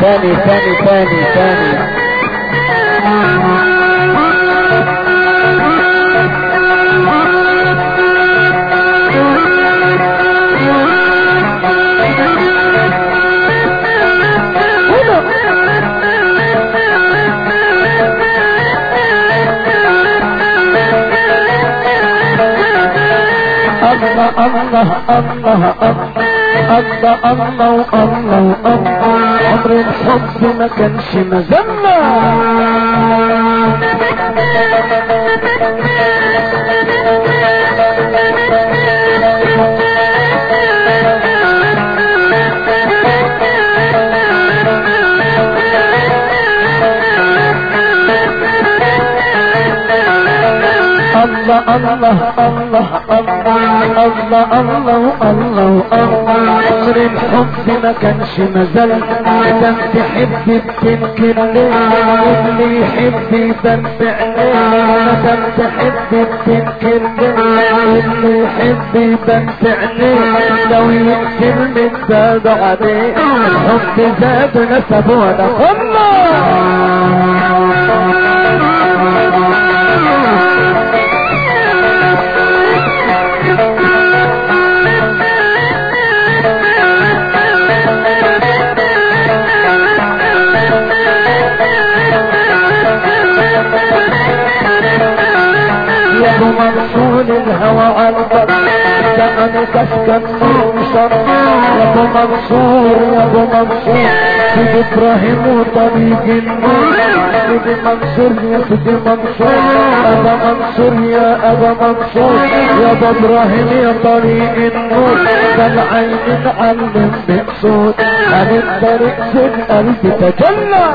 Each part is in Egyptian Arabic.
تاني تاني تاني تاني الله الله الله الله الله الله الله عمر الحب ما كانش مذمة الله الله الله الله الله الله الله عمر الحب ما كانش مازال ده انت تحب بتنكر ليه اللي يحب يبان بعينيه ده انت تحب بتنكر ليه اللي يحب يبان بعينيه لو يقتل من باب عليه الحب زاد نسبه ولا يا ابو منصور الهوى على البر ده انا كسكن وشر يا ابو منصور يا ابو منصور سيد ابراهيم وطريق النور سيد منصور يا سيد منصور ابا منصور يا ابا منصور يا ابا ابراهيم يا طريق النور ده العين معلم بصوت عن الطريق في القلب تجلى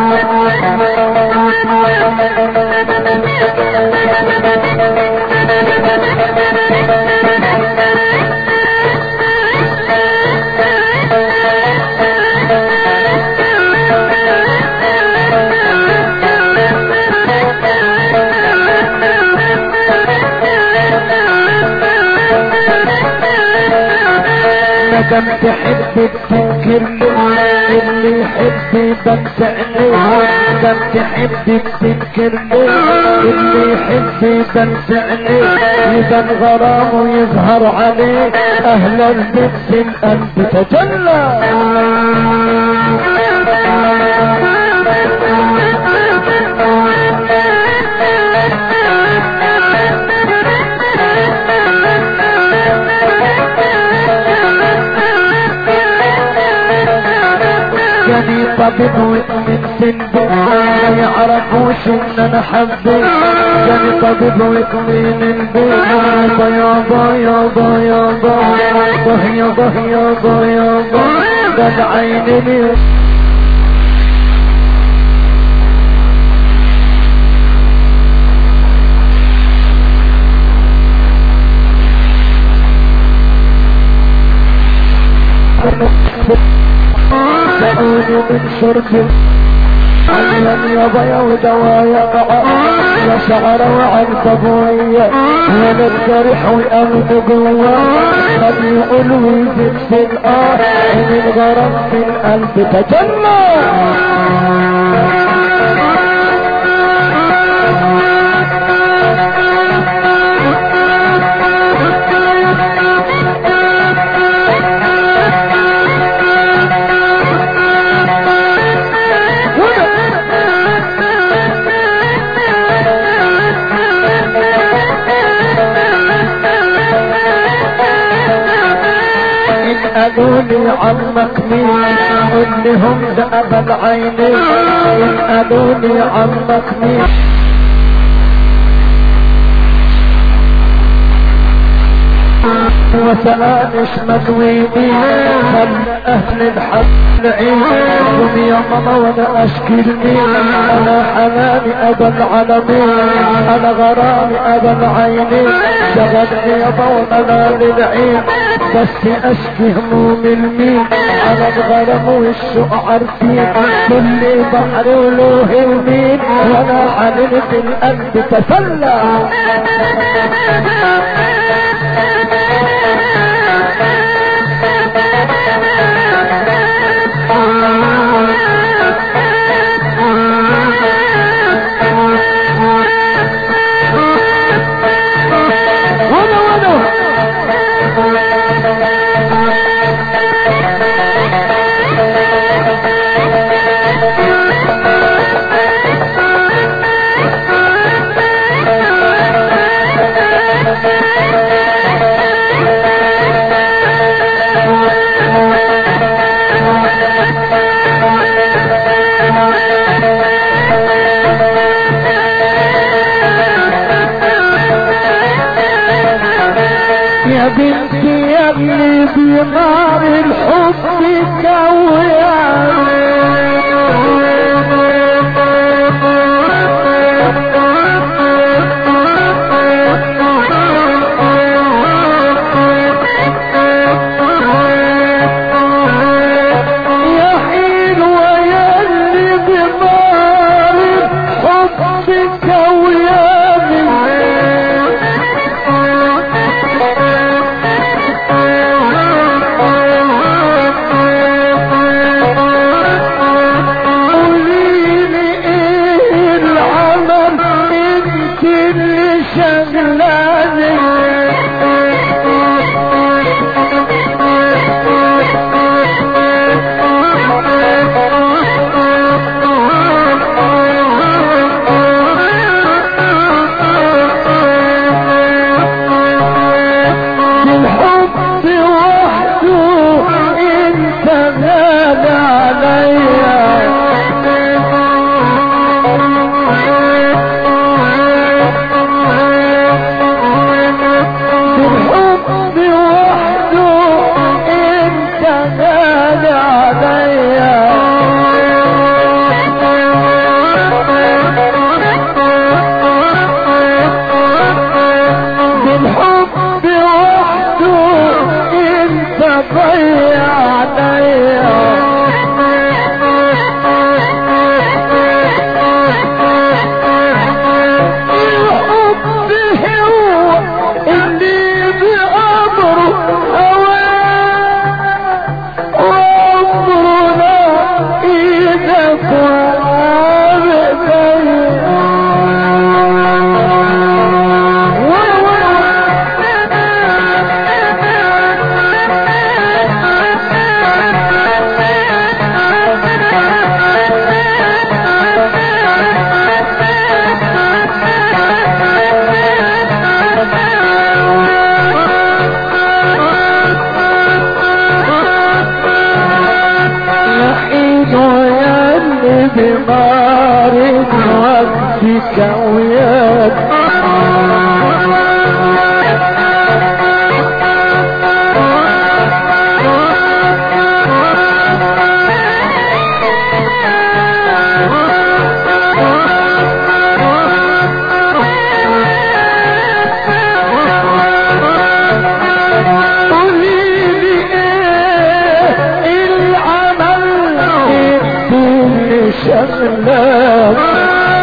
مادام تحب تنكر ليه اللي يحب يبنسى ليه مادام تحب تنكر ليه اللي يحب يبنسى ليه يبان غرامه يظهر عليه اهل البيت القلب تجلى جاني طبيب ومن سنبي ما يعرفوش ان انا حبيت جاني طبيب ومن البيت يابا يابا يابا يابا يابا يابا يابا يابا ده العين لي سأوني من شرب عيا يابا يا ودوايا يا شعر وعن طبوية وانا الجرح وقلب جوا قد يقول ويزيد في الآه من الغرام في القلب تجلى إن قالولي عمك مين قول لهم ده أبا العينين إن قالولي عمك مين وسألش مدويني خل أهل الحق العين قوم يا ماما وانا اشكلني انا حناني ابا العالمين انا غرامي ابا العينين شغلني يا وانا للعين بس اشكي هموم المين انا الغرام والشوق عارفين كل بحر وله يمين وانا حنين في القلب تسلى بنار الحب كويان يا حلوة يا اللي بنار الحب قوليلي ايه العمل انت اللي شغلاني الحب وحده انت غالي عليا الحب وحده انت غالي عليا بالحب وحده انت ضيع عليا الحب هو اللي بأمره هواه وأمرنا إيدك يحيد ويلي بمارد وقتك وياك قوليلي ايه العمل اللي شغلك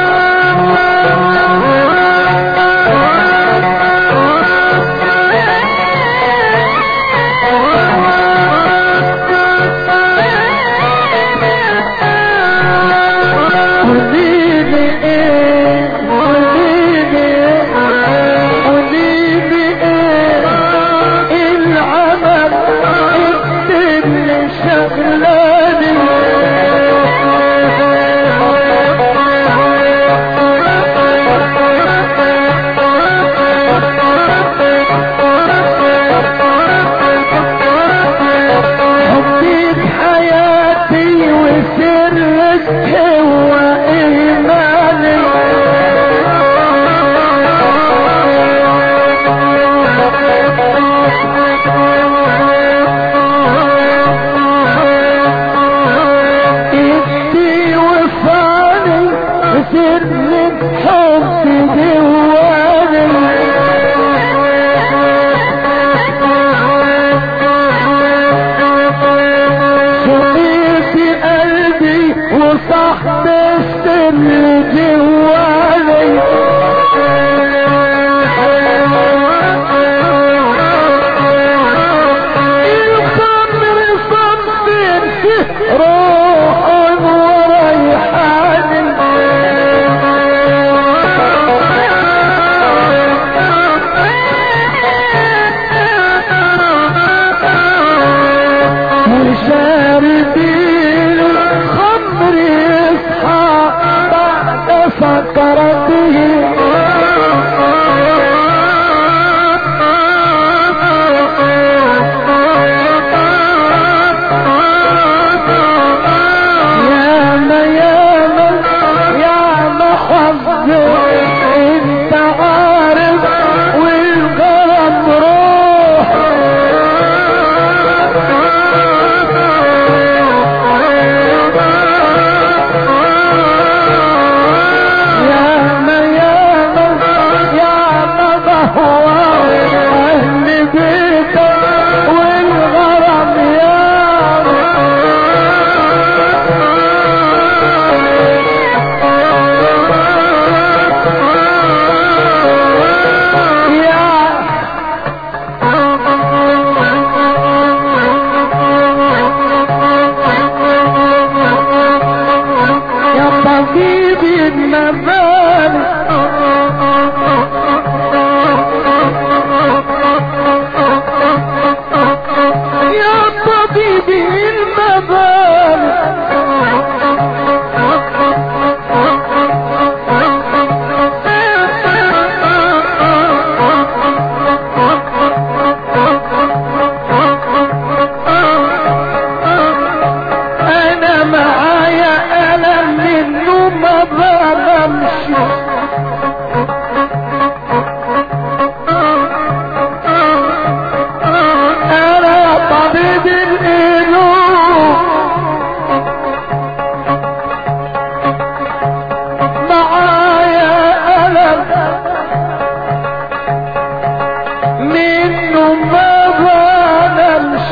قوليلي ايه قوليلي ايه قوليلي ايه العمل اللي شغلاني حبيت حياتي وسرك هو إيماني إدي وفاني سرك حب جواني شقيت قلبي وصاحب السر جواني الخمر صبر روح وريحان وشاربين الخمر يصحى طبيب القلوب معايا ألم منه ما بنمش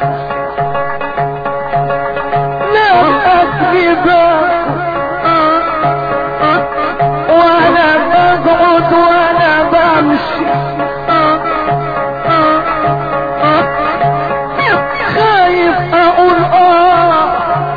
لا أكذبك وأنا بقعد وأنا بمشي خايف أقول آه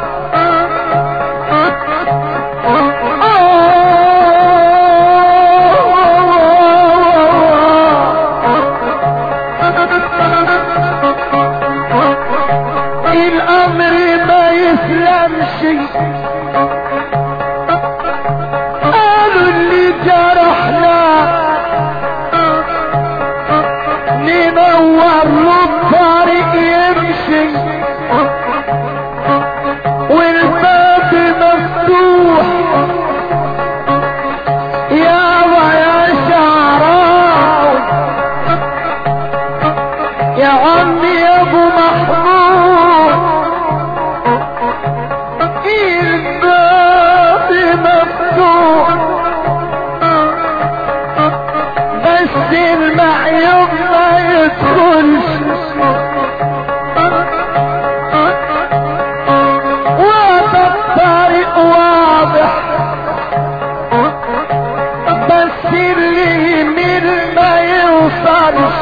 الامر ما يسلمش قالوا اللي جرحنا ننور له الطريق يمشي والباب مفتوح يابا يا شعراوي يا عمي يا ابو محمود الباب مفتوح بس المعيوب ما يدخلش وهذا الطريق واضح بس اللي يميل ما يوصلش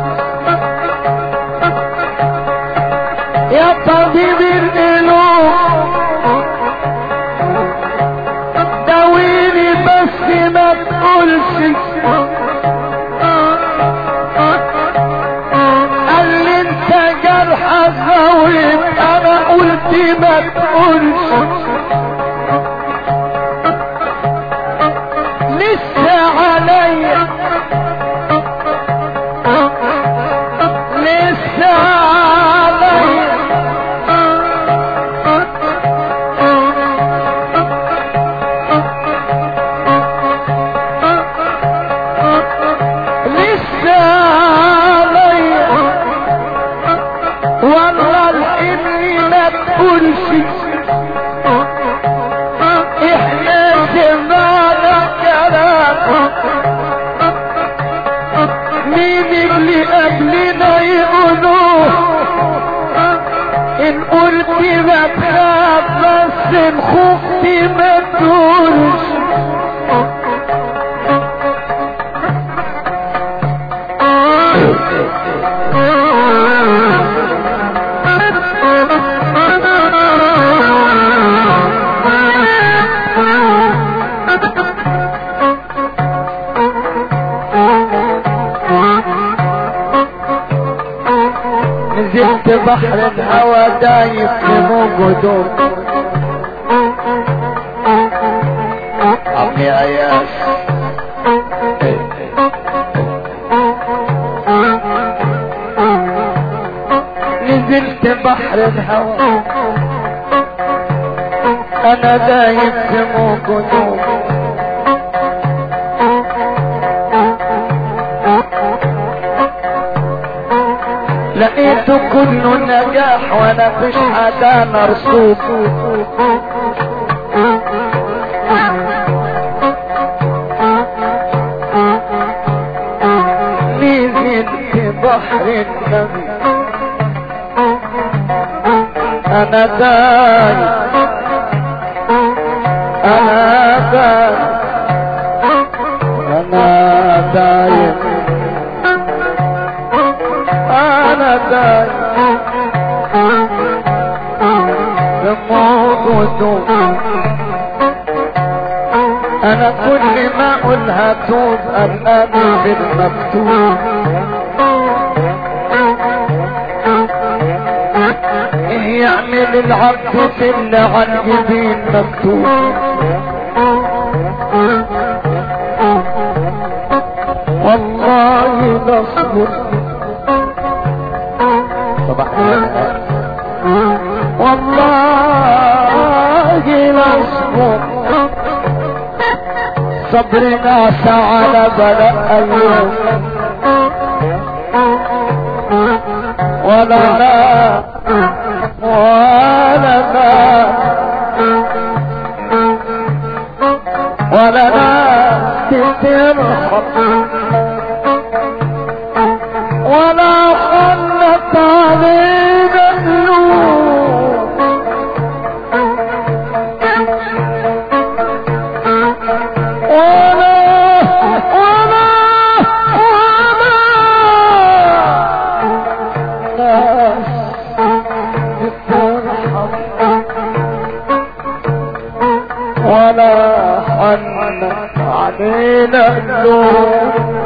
يا طبيب القلوب داويني بس ما تقولش قال لي انت جرحك غويب انا قلت ما تقولش لسه عليا لسه عليا لسه عليا والله الحمل ما تقولش احنا سمعنا كلام مين اللي قبلنا يقولوه ان قلت ما تخاف بس ان خفت ما تقولش نزلت بحر الهوى دايب في موجودون عمي عياش نزلت بحر الهوى انا دايب في موجودون لقيته كله نجاح وانا فيش حدا مرصوب نزلت بحر النبي انا داي انا داي انا دايم انا دايم موجود انا كل ما اقولها توب الان بالمكتوب إيه يعمل العبد في اللي على الجبين مكتوب والله نصبر طبعا والله نصبر صبرنا على بلاء اليوم ولا لا ولا لا ولا لا ترحم ولا خلت علينا النور ولا ولا ولا ناس ترحم ولا حنت علينا النور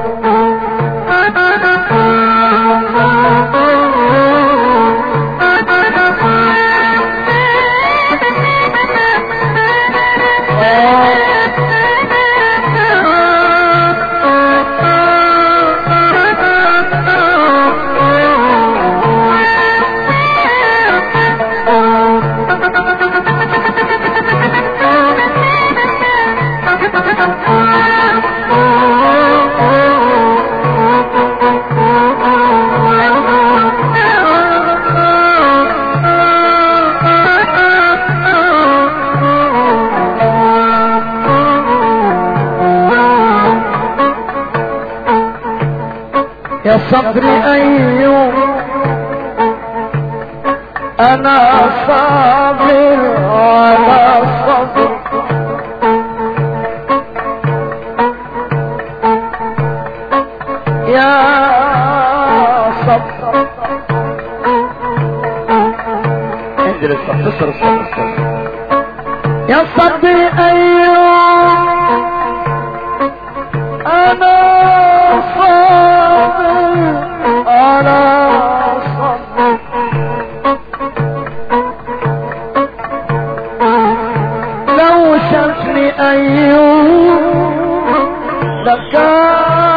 يا صبري أيوم أنا صابر على صبر يا صبر انزل الصف تصر الصف الصف يا صبري أيوم أنا صابر على صبر لو شافني أيوم لكان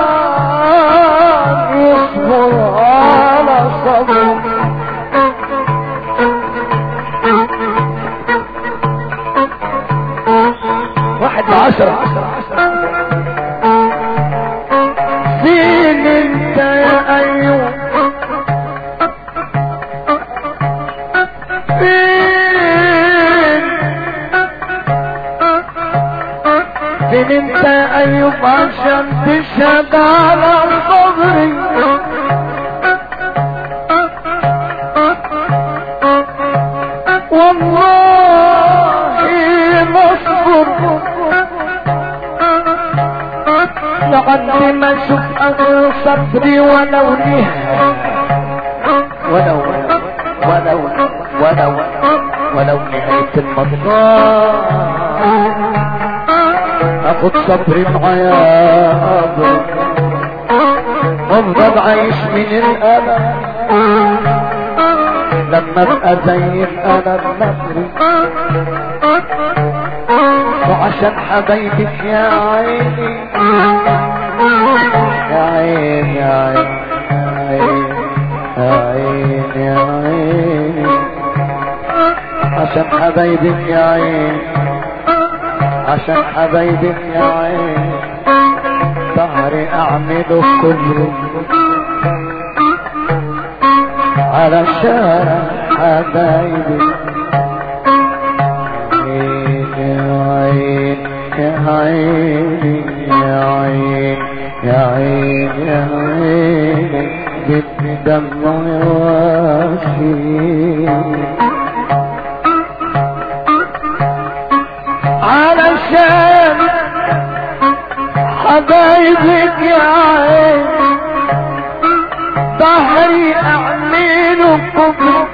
يصبر على صبر واحد لعشرة فين انت يا ايوب فين فين انت يا ايوب عشان تشهد على صبري والله مصبر لعلي ما اشوف اغير صبري ولو نهاية ولو ولو ولو ولو نهاية المطاف اخد صبري معايا أبو وافضل عايش من الالم لما ابقى زي الالم نفري وعشان حبايبك يا عيني يا عين يا عين يا عين يا عين عشان حبايبك يا عين عشان حبايبك يا عين ظهري اعمله كله على شارع حبايبي يا عين يا عين يا عين يا عين يا عين بالدمع واشي علشان حبايبك يا عين ظهري اعمله كله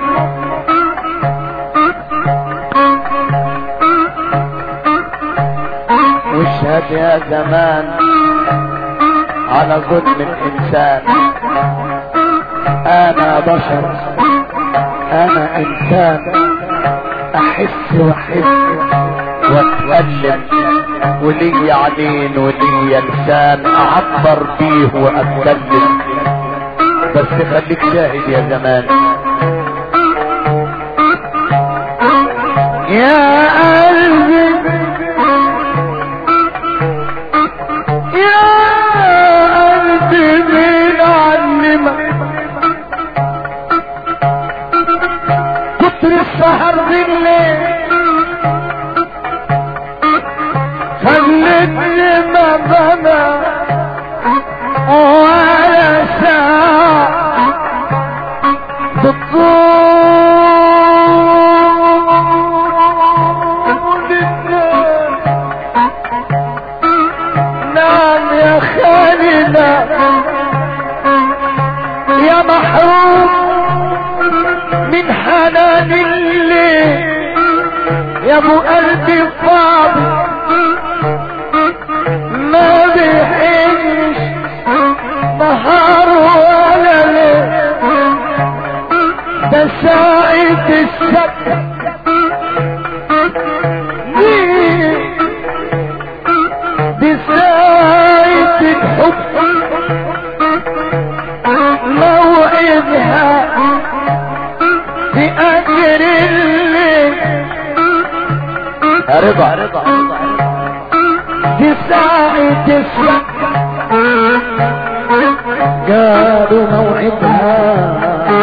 واشهد يا زمان على ظلم الانسان انا بشر انا انسان احس واحس واتكلم ولي عينين ولي لسان اعبر بيه واتكلم بس خليك شاهد يا زمان يا قلبي يا قلبي مين علمك كتر السهر بالليل خلتني ما بنا ولا ساعة بطول الناس نعم يا خالنا يا محروم من حنان الليل يا ابو قلبي فاضي ما بيحنش نهار ولا ليل ده ساعة السبت دي دي ساعة الحب موعدها في اجر الليل رضا رضا دي ساعة السبت قالوا موعدها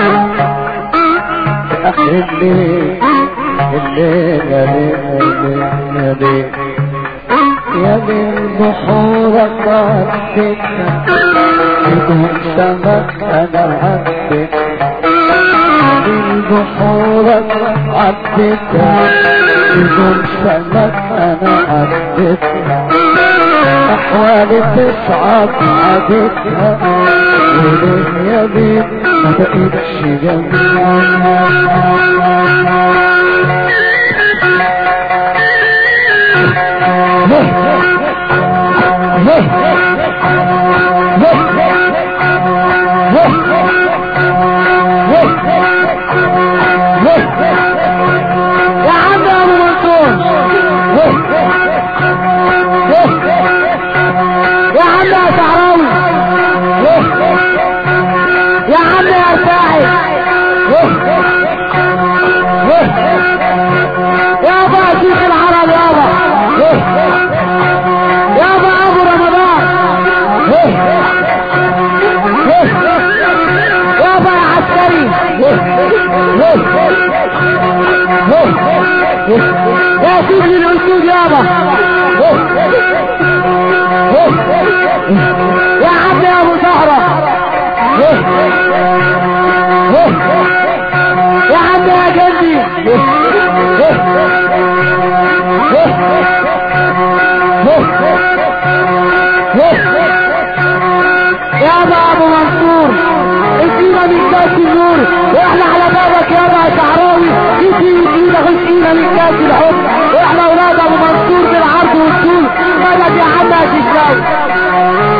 في اخر الليل الليل يا ليل يا ليل يا ليل بحورك عدتنا يكون سمك انا عدتنا بحورك عدتها يكون سمك انا عدتها احوالي تصعب عدتها وليه يا بيت ما بقيتش يا عم يا ابو منصور يا عم يا شعراوي يا عم يا ساعد يا ابا شيخ العرب يابا يابا ابو رمضان يابا يا عسكري يا سيدي الاسود يابا يا عم يا ابو زهرة يا عم يا جدي يا ابو منصور ادينا من كاس النور واحنا على بابك يا ابا شعراوي يجي يدينا غسينا من كاس الحب واحنا اولاد ابو منصور بالعرض والطول مالك يا عم يا ششاوي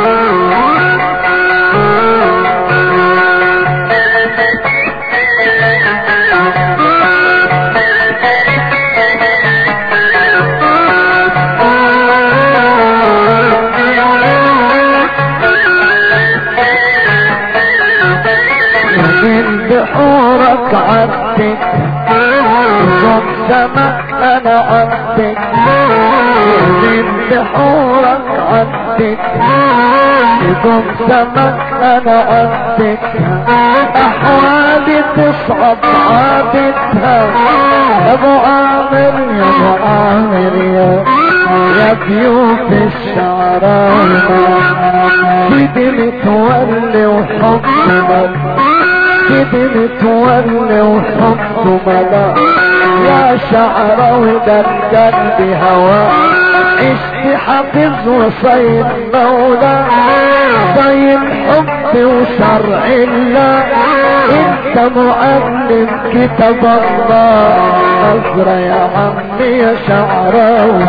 من بحورك عدت يوم سما انا عدت من بحورك عدت يوم سما انا عدت احوالي تصعب عادتها ابو عامر يا ابو عامر يا يا ضيوف الشعراوي سيدي متولي وحكمك كده متولي وحب ملا يا شعراوي ده القلب هوا عشت حافظ وصيد مولا صيد حب وشرع الله انت معلم كتاب الله نظرة يا عمي يا شعراوي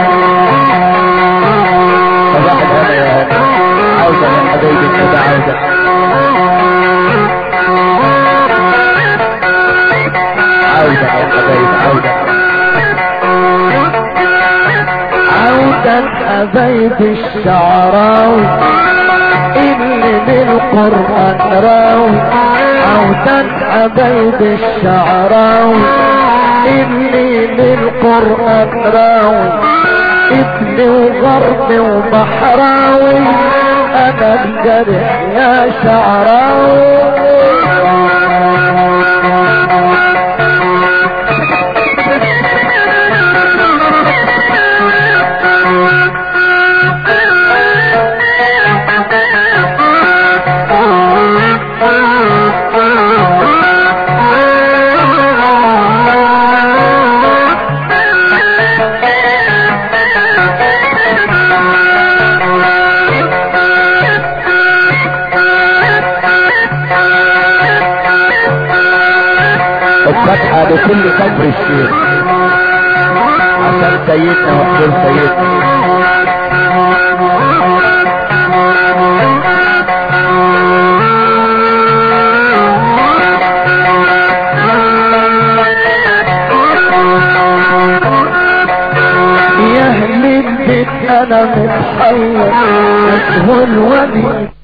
صباح الهنا يا هاني عودة يا حبيبي كده عودة عودة يا حبيبي عودة عودة أبيت الشعراوي اللي للقرآن راوي عودة أبيت الشعراوي اللي للقرآن راوي ابن وغرب وبحراوي أنا الجرح يا شعراوي فتحة لكل كفر الشيخ عشان سيدنا وحضور سيدنا يا اهل البيت انا متحير اسهل ولي